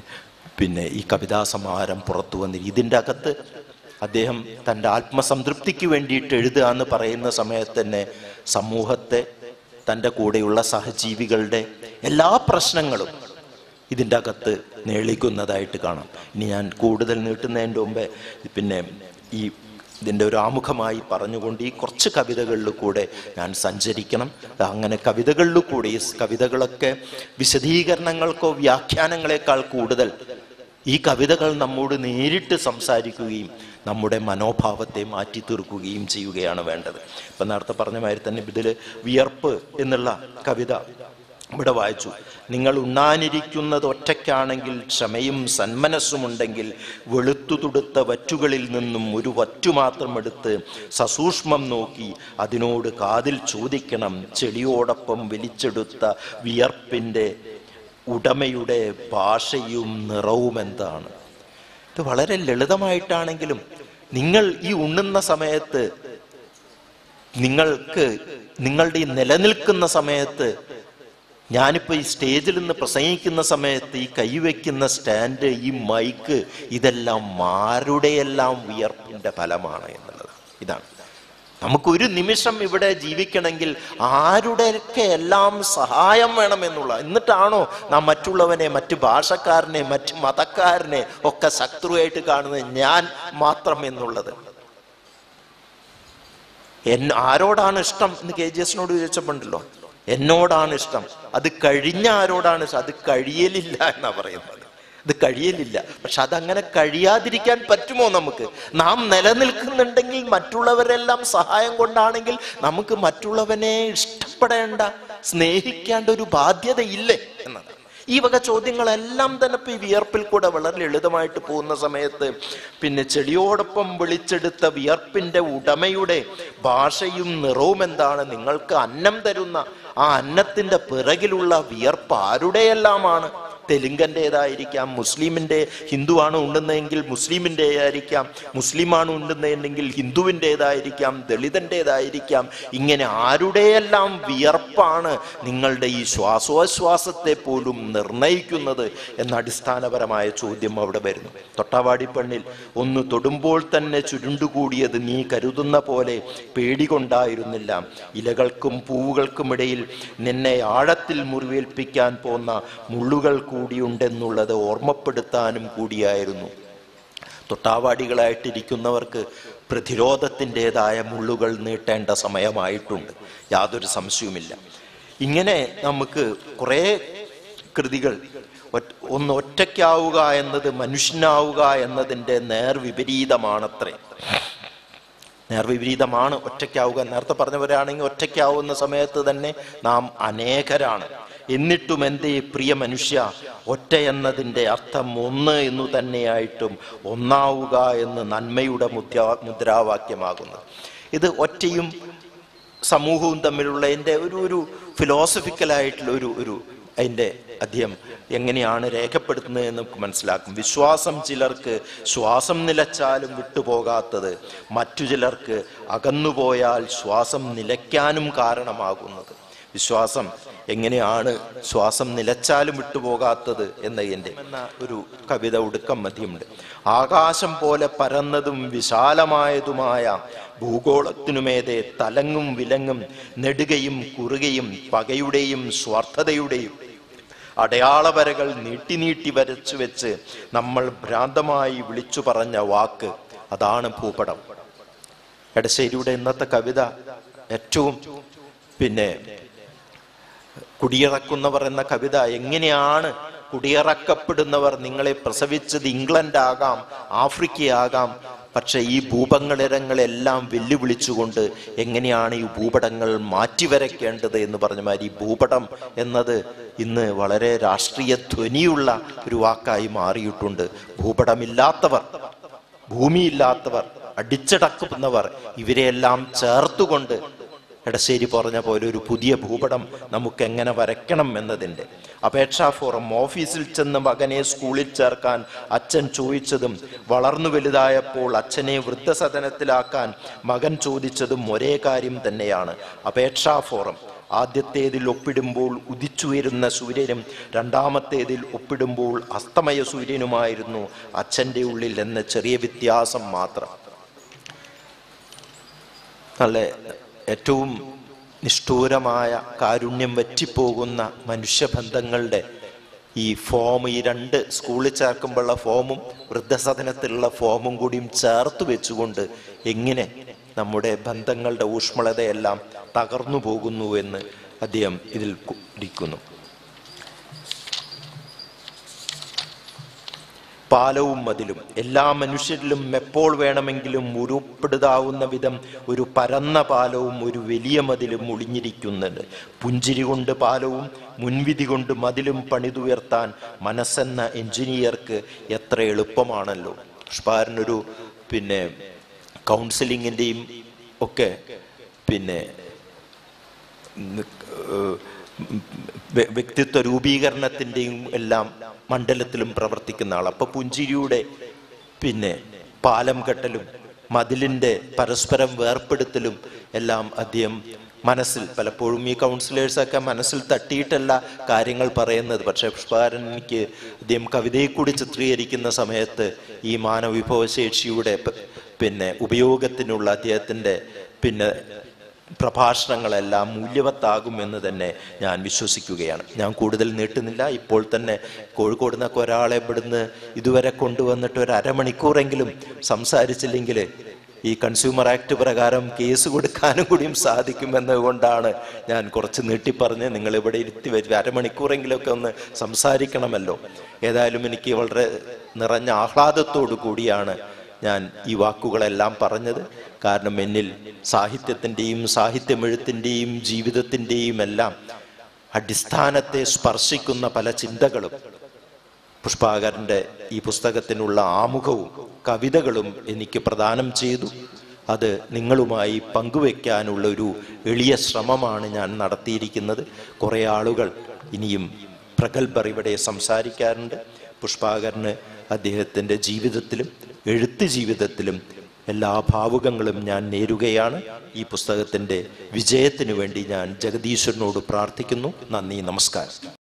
പിന്നെ ഈ കവിതാ സമാഹാരം പുറത്തു വന്നിരിക്കും ഇതിൻ്റെ അകത്ത് അദ്ദേഹം തൻ്റെ ആത്മസംതൃപ്തിക്ക് വേണ്ടിയിട്ട് എഴുതുക എന്ന് പറയുന്ന സമയത്ത് തന്നെ സമൂഹത്തെ തൻ്റെ കൂടെയുള്ള സഹജീവികളുടെ എല്ലാ പ്രശ്നങ്ങളും ഇതിൻ്റെ അകത്ത് നേളിക്കുന്നതായിട്ട് കാണാം ഇനി ഞാൻ കൂടുതൽ നീട്ടുന്നതിൻ്റെ മുമ്പേ പിന്നെ ഈ ഇതിൻ്റെ ഒരു ആമുഖമായി പറഞ്ഞുകൊണ്ട് ഈ കുറച്ച് കവിതകളിൽ കൂടെ ഞാൻ സഞ്ചരിക്കണം അങ്ങനെ കവിതകളിൽ കൂടെ ഈ കവിതകളൊക്കെ വിശദീകരണങ്ങൾക്കോ വ്യാഖ്യാനങ്ങളെക്കാൾ കൂടുതൽ ഈ കവിതകൾ നമ്മോട് നേരിട്ട് സംസാരിക്കുകയും നമ്മുടെ മനോഭാവത്തെ മാറ്റി തീർക്കുകയും ചെയ്യുകയാണ് വേണ്ടത് ഇപ്പം നേരത്തെ പറഞ്ഞ മാതിരി തന്നെ ഇതിൽ വിയർപ്പ് എന്നുള്ള കവിത ഇവിടെ വായിച്ചു നിങ്ങൾ ഉണ്ണാനിരിക്കുന്നത് ഒറ്റയ്ക്കാണെങ്കിൽ ക്ഷമയും സന്മനസ്സുമുണ്ടെങ്കിൽ വെളുത്തു തുടുത്ത വറ്റുകളിൽ നിന്നും ഒരു വറ്റു മാത്രം എടുത്ത് സസൂക്ഷ്മം നോക്കി അതിനോട് കാതിൽ ചോദിക്കണം ചെടിയോടൊപ്പം വലിച്ചെടുത്ത വിയർപ്പിൻ്റെ ഉടമയുടെ ഭാഷയും നിറവും എന്താണ് ഇത് വളരെ ലളിതമായിട്ടാണെങ്കിലും നിങ്ങൾ ഈ ഉണ്ണുന്ന സമയത്ത് നിങ്ങൾക്ക് നിങ്ങളുടെ ഈ നിലനിൽക്കുന്ന സമയത്ത് ഞാനിപ്പോൾ ഈ സ്റ്റേജിൽ നിന്ന് പ്രസംഗിക്കുന്ന സമയത്ത് ഈ കൈവയ്ക്കുന്ന സ്റ്റാൻഡ് ഈ മൈക്ക് ഇതെല്ലാം ആരുടെയെല്ലാം വിയർപ്പിന്റെ ഫലമാണ് എന്നുള്ളത് ഇതാണ് നമുക്കൊരു നിമിഷം ഇവിടെ ജീവിക്കണമെങ്കിൽ ആരുടെയൊക്കെ എല്ലാം സഹായം വേണമെന്നുള്ള എന്നിട്ടാണോ നാം മറ്റുള്ളവനെ മറ്റു ഭാഷക്കാരനെ മറ്റു മതക്കാരനെ ഒക്കെ ശത്രുവായിട്ട് കാണുന്നത് ഞാൻ മാത്രം എന്നുള്ളത് എൻ ആരോടാണ് ഇഷ്ടം എന്ന് കെ ജി എസിനോട് ചോദിച്ചപ്പോണ്ടല്ലോ എന്നോടാണ് ഇഷ്ടം അത് കഴിഞ്ഞ ആരോടാണ് ഇഷ്ടം അത് കഴിയലില്ല എന്നാ പറയുന്നത് ഇത് കഴിയലില്ല പക്ഷെ അതങ്ങനെ കഴിയാതിരിക്കാൻ പറ്റുമോ നമുക്ക് നാം നിലനിൽക്കുന്നുണ്ടെങ്കിൽ മറ്റുള്ളവരെല്ലാം സഹായം കൊണ്ടാണെങ്കിൽ നമുക്ക് മറ്റുള്ളവനെ ഇഷ്ടപ്പെടേണ്ട സ്നേഹിക്കേണ്ട ഒരു ബാധ്യത ഇല്ലേ എന്നതാണ് ഈ വക ചോദ്യങ്ങളെല്ലാം തന്നെ ഇപ്പൊ ഈ വിയർപ്പിൽ കൂടെ വളരെ ലളിതമായിട്ട് പോകുന്ന സമയത്ത് പിന്നെ ചെടിയോടൊപ്പം വിളിച്ചെടുത്ത വിയർപ്പിന്റെ ഉടമയുടെ ഭാഷയും നിറവും എന്താണ് നിങ്ങൾക്ക് അന്നം തരുന്ന ആ അന്നത്തിന്റെ പിറകിലുള്ള വിയർപ്പ് ആരുടെയെല്ലാമാണ് തെലുങ്കൻ്റെതായിരിക്കാം മുസ്ലിമിൻ്റെ ഹിന്ദുവാണ് ഉണ്ടെന്നതെങ്കിൽ മുസ്ലിമിൻ്റെ ആയിരിക്കാം മുസ്ലിമാണ് ഉണ്ടെന്നുണ്ടെങ്കിൽ ഹിന്ദുവിൻ്റെതായിരിക്കാം ദളിതൻ്റെതായിരിക്കാം ഇങ്ങനെ ആരുടെയെല്ലാം വിയർപ്പാണ് നിങ്ങളുടെ ഈ ശ്വാസോച്ഛ്വാസത്തെ പോലും നിർണയിക്കുന്നത് എന്ന അടിസ്ഥാനപരമായ ചോദ്യം അവിടെ വരുന്നു തൊട്ടാവാടി പെണ്ണിൽ ഒന്ന് തൊടുമ്പോൾ തന്നെ ചുരുണ്ടുകൂടിയത് നീ കരുതുന്ന പോലെ പേടികൊണ്ടായിരുന്നില്ല ഇലകൾക്കും പൂവുകൾക്കുമിടയിൽ നിന്നെ ആഴത്തിൽ മുറിവേൽപ്പിക്കാൻ പോന്ന മുള്ളുകൾ കൂടിയുണ്ടെന്നുള്ളത് ഓർമ്മപ്പെടുത്താനും കൂടിയായിരുന്നു തൊട്ടാവാടികളായിട്ടിരിക്കുന്നവർക്ക് പ്രതിരോധത്തിൻ്റെതായ മുള്ളുകൾ നീട്ടേണ്ട സമയമായിട്ടുണ്ട് യാതൊരു സംശയവുമില്ല ഇങ്ങനെ നമുക്ക് കുറേ കൃതികൾ ഒറ്റ- ഒന്ന് ഒറ്റയ്ക്കാവുക എന്നത് മനുഷ്യനാവുക എന്നതിൻ്റെ നേർവിപരീതമാണത്രേ നേർവിപരീതമാണ് ഒറ്റയ്ക്കാവുക നേരത്തെ പറഞ്ഞവരാണെങ്കിൽ ഒറ്റയ്ക്കാവുന്ന സമയത്ത് തന്നെ നാം അനേകരാണ് എന്നിട്ടും എന്തേ പ്രിയ മനുഷ്യ ഒറ്റ എന്നതിൻ്റെ അർത്ഥം ഒന്ന് എന്നു തന്നെയായിട്ടും ഒന്നാവുക എന്ന് നന്മയുടെ മുദ്രാ മുദ്രാവാക്യമാകുന്നത് ഇത് ഒറ്റയും സമൂഹവും തമ്മിലുള്ള എൻ്റെ ഒരു ഒരു ഫിലോസഫിക്കലായിട്ടുള്ള ഒരു ഒരു അതിൻ്റെ അധ്യയം എങ്ങനെയാണ് രേഖപ്പെടുത്തുന്നത് എന്ന് നമുക്ക് മനസ്സിലാക്കും വിശ്വാസം ചിലർക്ക് ശ്വാസം നിലച്ചാലും വിട്ടുപോകാത്തത് മറ്റു ചിലർക്ക് അകന്നുപോയാൽ ശ്വാസം നിലയ്ക്കാനും കാരണമാകുന്നത് വിശ്വാസം എങ്ങനെയാണ് ശ്വാസം നിലച്ചാലും വിട്ടുപോകാത്തത് എന്നതിൻ്റെ എന്ന ഒരു കവിത ഒടുക്കം മധ്യമുണ്ട് ആകാശം പോലെ പരന്നതും വിശാലമായതുമായ ഭൂഗോളത്തിനുമേതെ തലങ്ങും വിലങ്ങും നെടുകയും കുറുകയും പകയുടെയും സ്വാർത്ഥതയുടെയും അടയാളവരകൾ നീട്ടി നീട്ടി വരച്ചു വെച്ച് നമ്മൾ ഭ്രാന്തമായി വിളിച്ചു പറഞ്ഞ വാക്ക് അതാണ് ഭൂപടം എടശ്ശേരിയുടെ ഇന്നത്തെ കവിത ഏറ്റവും പിന്നെ കുടിയിറക്കുന്നവർ എന്ന കവിത എങ്ങനെയാണ് കുടിയിറക്കപ്പെടുന്നവർ നിങ്ങളെ പ്രസവിച്ചത് ഇംഗ്ലണ്ട് ആകാം ആഫ്രിക്കയാകാം പക്ഷെ ഈ ഭൂപങ്ങളിരങ്ങളെല്ലാം വെല്ലുവിളിച്ചുകൊണ്ട് എങ്ങനെയാണ് ഈ ഭൂപടങ്ങൾ മാറ്റിവരയ്ക്കേണ്ടത് എന്ന് പറഞ്ഞ മാതിരി ഈ ഭൂപടം എന്നത് ഇന്ന് വളരെ രാഷ്ട്രീയ ധ്വനിയുള്ള ഒരു വാക്കായി മാറിയിട്ടുണ്ട് ഭൂപടമില്ലാത്തവർ ഭൂമിയില്ലാത്തവർ അടിച്ചടക്കുന്നവർ ഇവരെയെല്ലാം ചേർത്തുകൊണ്ട് എടശ്ശേരി പറഞ്ഞ പോലെ ഒരു പുതിയ ഭൂപടം നമുക്ക് എങ്ങനെ വരയ്ക്കണം എന്നതിൻ്റെ അപേക്ഷാ ഫോറം ഓഫീസിൽ ചെന്ന് മകനെ സ്കൂളിൽ ചേർക്കാൻ അച്ഛൻ ചോദിച്ചതും വളർന്നു വലുതായപ്പോൾ അച്ഛനെ വൃദ്ധസദനത്തിലാക്കാൻ മകൻ ചോദിച്ചതും ഒരേ കാര്യം തന്നെയാണ് അപേക്ഷാ ഫോറം ആദ്യത്തേതിൽ ഒപ്പിടുമ്പോൾ ഉദിച്ചുയരുന്ന സൂര്യനും രണ്ടാമത്തേതിൽ ഒപ്പിടുമ്പോൾ അസ്തമയ സൂര്യനുമായിരുന്നു അച്ഛൻ്റെ ഉള്ളിൽ എന്ന ചെറിയ വ്യത്യാസം മാത്രം നല്ല ഏറ്റവും നിഷ്ഠൂരമായ കാരുണ്യം വറ്റിപ്പോകുന്ന മനുഷ്യബന്ധങ്ങളുടെ ഈ ഫോം ഈ രണ്ട് സ്കൂളിൽ ചേർക്കുമ്പോഴുള്ള ഫോമും വൃദ്ധസദനത്തിലുള്ള ഫോമും കൂടിയും ചേർത്ത് വെച്ചുകൊണ്ട് എങ്ങനെ നമ്മുടെ ബന്ധങ്ങളുടെ ഊഷ്മളതയെല്ലാം തകർന്നു പോകുന്നു എന്ന് അദ്ദേഹം ഇതിൽ കുറിക്കുന്നു പാലവും മതിലും എല്ലാ മനുഷ്യരിലും എപ്പോൾ വേണമെങ്കിലും ഉരുപ്പെടുതാവുന്ന വിധം ഒരു പരന്ന പാലവും ഒരു വലിയ മതിലും ഒളിഞ്ഞിരിക്കുന്നുണ്ട് പുഞ്ചിരി കൊണ്ട് പാലവും മുൻവിധി കൊണ്ട് മതിലും പണിതുയർത്താൻ മനസ്സെന്ന എഞ്ചിനീയർക്ക് എത്ര എളുപ്പമാണല്ലോ പുഷ്പാരനൊരു പിന്നെ കൗൺസിലിങ്ങിൻ്റെയും ഒക്കെ പിന്നെ ഏഹ് വ്യ- വ്യക്തിത്വ രൂപീകരണത്തിൻ്റെയും എല്ലാം മണ്ഡലത്തിലും പ്രവർത്തിക്കുന്ന ആൾ അപ്പൊ പുഞ്ചിരിയുടെ പിന്നെ പാലം കെട്ടലും മതിലിൻ്റെ പരസ്പരം വേർപ്പെടുത്തലും എല്ലാം അദ്ദേഹം മനസ്സിൽ പലപ്പോഴും ഈ കൗൺസിലേഴ്സൊക്കെ മനസ്സിൽ തട്ടിയിട്ടല്ല കാര്യങ്ങൾ പറയുന്നത് പക്ഷേ പുഷ്പാരൻ എനിക്ക് അദ്ദേഹം കവിതയെ കൂടി ചിത്രീകരിക്കുന്ന സമയത്ത് ഈ മാനവവിഭവശേഷിയുടെ പ- പിന്നെ ഉപയോഗത്തിനുള്ള അദ്ദേഹത്തിൻ്റെ പിന്നെ പ്രഭാഷണങ്ങളെല്ലാം മൂല്യവത്താകുമെന്ന് തന്നെ ഞാൻ വിശ്വസിക്കുകയാണ് ഞാൻ കൂടുതൽ നീട്ടുന്നില്ല ഇപ്പോൾ തന്നെ കോഴിക്കോട് നിന്നൊക്കെ ഒരാളെ ഇവിടുന്ന് ഇതുവരെ കൊണ്ടുവന്നിട്ട് ഒരു അരമണിക്കൂറെങ്കിലും സംസാരിച്ചില്ലെങ്കിൽ ഈ കൺസ്യൂമർ ആക്ട് പ്രകാരം കേസ് കൊടുക്കാനും കൂടിയും സാധിക്കുമെന്നതുകൊണ്ടാണ് ഞാൻ കുറച്ച് നീട്ടിപ്പറഞ്ഞ് നിങ്ങൾ ഇവിടെ ഇരുത്തി വരും അരമണിക്കൂറെങ്കിലുമൊക്കെ ഒന്ന് സംസാരിക്കണമല്ലോ ഏതായാലും എനിക്ക് വളരെ നിറഞ്ഞ ആഹ്ലാദത്തോടു കൂടിയാണ് ഞാൻ ഈ വാക്കുകളെല്ലാം പറഞ്ഞത് കാരണം എന്നിൽ സാഹിത്യത്തിൻ്റെയും സാഹിത്യമെഴുത്തിൻ്റെയും ജീവിതത്തിൻ്റെയും എല്ലാം അടിസ്ഥാനത്തെ സ്പർശിക്കുന്ന പല ചിന്തകളും പുഷ്പാകരൻ്റെ ഈ പുസ്തകത്തിനുള്ള ആമുഖവും കവിതകളും എനിക്ക് പ്രദാനം ചെയ്തു അത് നിങ്ങളുമായി പങ്കുവെക്കാനുള്ള ഒരു എളിയ ശ്രമമാണ് ഞാൻ നടത്തിയിരിക്കുന്നത് കുറേ ആളുകൾ ഇനിയും പ്രഗത്ഭർ ഇവിടെ സംസാരിക്കാറുണ്ട് പുഷ്പാകരന് അദ്ദേഹത്തിൻ്റെ ജീവിതത്തിലും എഴുത്ത് ജീവിതത്തിലും എല്ലാ ഭാവുകങ്ങളും ഞാൻ നേരുകയാണ് ഈ പുസ്തകത്തിൻ്റെ വിജയത്തിനു വേണ്ടി ഞാൻ ജഗദീശ്വരനോട് പ്രാർത്ഥിക്കുന്നു നന്ദി നമസ്കാരം